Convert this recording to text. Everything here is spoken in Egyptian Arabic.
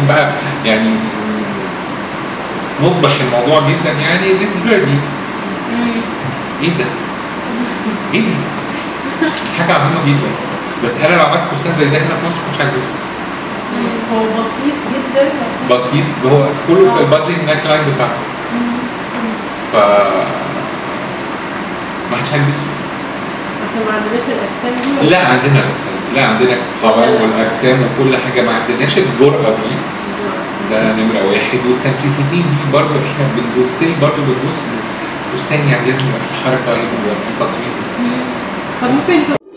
بقى يعني نوضح الموضوع جدا يعني ذيس بيردي ايه ده؟ ايه ده؟ حاجه عظيمه جدا بس انا لو عملت فستان زي ده هنا في مصر ما كنتش هلبسه هو بسيط جدا بسيط هو كله في البادجت ناك لاين بتاعته ف ما حدش هيلبسه عشان ما عندناش الاجسام دي ولا- لا عندنا الاجسام لا عندنا القوام والاجسام وكل حاجه ما عندناش الجرأه دي ده نمره واحد والسمبلسيتي دي برضو احنا بنبص برضو بنبص الفستان يعني لازم يبقى فيه حركه لازم يبقى فيه تطويز طب ممكن